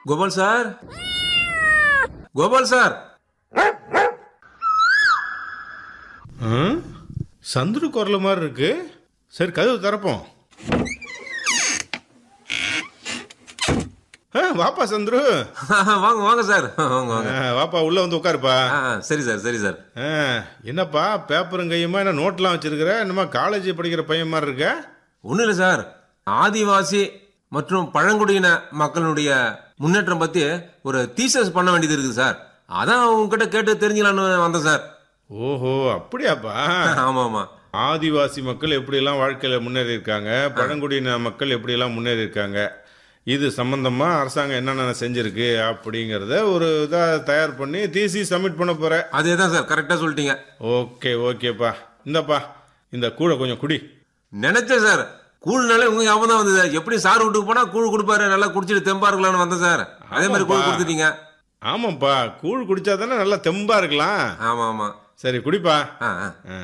Gopal sir Gopal sir ம்? சந்துரு குரல் மாதிரி இருக்கு சரி கதவு திறப்போம் ஆ, வாப்பா சந்துரு வாங்க வாங்க சார் வாங்க வாங்க ஆ, வாப்பா உள்ள வந்து உட்காருப்பா ஆ, ஆ, சரி சார் சரி சார் ஆ, என்னப்பா பேப்பரும் கையுமா என்ன நோட்லாம் வச்சிருக்கிற என்னமா காலேஜ் படிக்கிற பையன் மாதிரி இருக்க ஒன்றும் இல்லை சார் ஆதிவாசி மற்றும் பழங்குடியின மக்களுடைய முன்னேற்றம் பத்தி ஒரு தீசஸ் பண்ண வேண்டியது இருக்குது சார் அதான் உங்ககிட்ட கேட்டு தெரிஞ்சுக்கலான்னு வந்தேன் சார் ஓஹோ அப்படியாப்பா ஆமா ஆமா ஆதிவாசி மக்கள் எப்படியெல்லாம் வாழ்க்கையில் முன்னேறி இருக்காங்க பழங்குடியின மக்கள் எப்படியெல்லாம் முன்னேறி இருக்காங்க இது சம்பந்தமா அரசாங்கம் என்னென்ன செஞ்சிருக்கு அப்படிங்கிறத ஒரு இதாக தயார் பண்ணி தீசி சப்மிட் பண்ண போற அதே தான் சார் கரெக்டாக சொல்லிட்டீங்க ஓகே ஓகேப்பா இந்தப்பா இந்த கூடை கொஞ்சம் குடி நினைச்சேன் சார் கூழ்னாலே உங்க ஞாபகம் தான் வந்தது எப்படி சார் வீட்டுக்கு போனா கூழ் கொடுப்பாரு நல்லா குடிச்சிட்டு தெம்பா இருக்கலாம்னு வந்தேன் சார் அதே மாதிரி கூழ் ஆமாப்பா. கொடுத்துட்டீங்க ஆமாப்பா கூழ் குடிச்சா தானே நல்லா தெம்பா இருக்கலாம் ஆமா ஆமா சரி குடிப்பா ஆ ஆ. ஆ.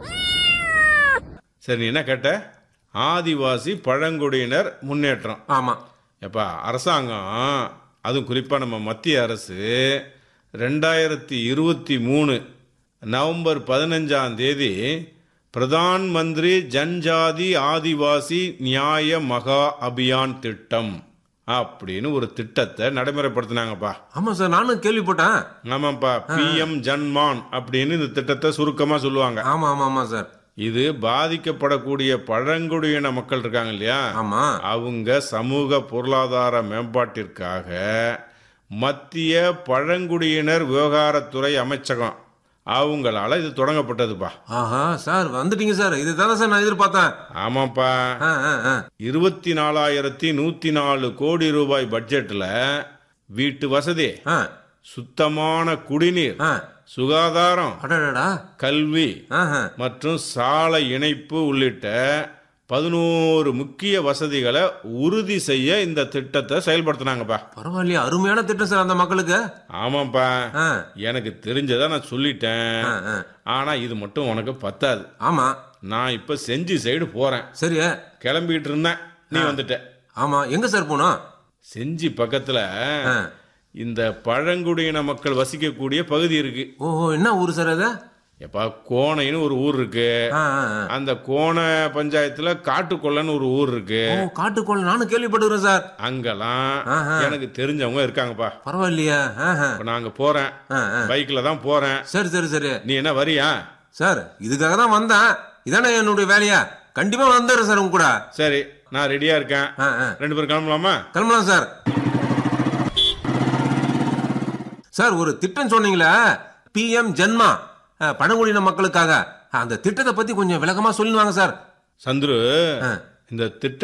சரி நீ என்ன கேட்ட ஆதிவாசி பழங்குடியினர் முன்னேற்றம் ஆமா எப்பா அரசாங்கம் அதுவும் குறிப்பாக நம்ம மத்திய அரசு ரெண்டாயிரத்தி இருபத்தி மூணு நவம்பர் பதினஞ்சாம் தேதி பிரதான் மந்திரி ஜன்ஜாதி ஆதிவாசி நியாய மகா அபியான் திட்டம் அப்படின்னு ஒரு திட்டத்தை நடைமுறைப்படுத்தினாங்கப்பா ஆமா சார் நானும் கேள்விப்பட்டேன் ஆமாப்பா பிஎம் ஜன்மான் அப்படின்னு இந்த திட்டத்தை சுருக்கமாக சொல்லுவாங்க ஆமா ஆமா ஆமா சார் இது பாதிக்கப்படக்கூடிய பழங்குடியின மக்கள் இருக்காங்க இல்லையா ஆமா அவங்க சமூக பொருளாதார மேம்பாட்டிற்காக மத்திய பழங்குடியினர் விவகாரத்துறை அமைச்சகம் அவங்களால இது தொடங்கப்பட்டதுப்பா ஆஹா சார் வந்துட்டீங்க சார் இதுதானே சார் நான் எதிர்பார்த்தேன் ஆமாப்பா ஆ, ஆ, ஆ. இருபத்தி நாலாயிரத்தி நூத்தி நாலு கோடி ரூபாய் பட்ஜெட்ல வீட்டு வசதி ஆ, சுத்தமான குடிநீர் ஆ. சுகாதாரம் அடடடா கல்வி ஆஹா. மற்றும் சாலை இணைப்பு உள்ளிட்ட பதினோரு முக்கிய வசதிகளை உறுதி செய்ய இந்த திட்டத்தை செயல்படுத்தினாங்கப்பா பரவாயில்லையே அருமையான திட்டம் சார் அந்த மக்களுக்கு ஆமாப்பா ஆ, எனக்கு தெரிஞ்சதை நான் சொல்லிட்டேன் ஆ, ஆ. ஆனா இது மட்டும் உனக்கு பத்தாது ஆமா நான் இப்ப செஞ்சி சைடு போறேன் சரி கிளம்பிட்டு இருந்தேன் நீ வந்துட்ட ஆமா எங்க சார் போனோம் செஞ்சி பக்கத்துல ஆ. இந்த பழங்குடியின மக்கள் வசிக்கக்கூடிய பகுதி இருக்கு ஓஹோ என்ன ஊர் சார் அது எப்பா கோணைன்னு ஒரு ஊர் இருக்கு ஆ, ஆ, ஆ. அந்த கோண பஞ்சாயத்துல காட்டுக்கொள்ளன்னு ஒரு ஊர் இருக்கு ஓ காட்டுக்கோள் நானும் கேள்விப்பட்டுக்கிறேன் சார் அங்கெல்லாம் ஆஹா. எனக்கு தெரிஞ்சவங்க இருக்காங்கப்பா பரவாயில்லையா ஆஹா. இப்ப நாங்க போறேன் ஆ, ஆ. பைக்ல தான் போறேன் சரி சரி சரி நீ என்ன வரியா சார் இதுக்காக தான் வந்தேன் இதானே என்னுடைய வேலையா கண்டிப்பா வந்துடுறேன் சார் உங்க கூட சரி நான் ரெடியா இருக்கேன் ஆ, ஆ. ரெண்டு பேரும் கிளம்பலாமா கிளம்பலாம் சார் சார் ஒரு திட்டம் சொன்னீங்களே பிஎம் ஜென்மா அஹ், பழங்குடியின மக்களுக்காக அந்த திட்டத்தை பத்தி கொஞ்சம் விளக்கமா சொல்லுவாங்க சார் சந்துரு ஆ. இந்த திட்ட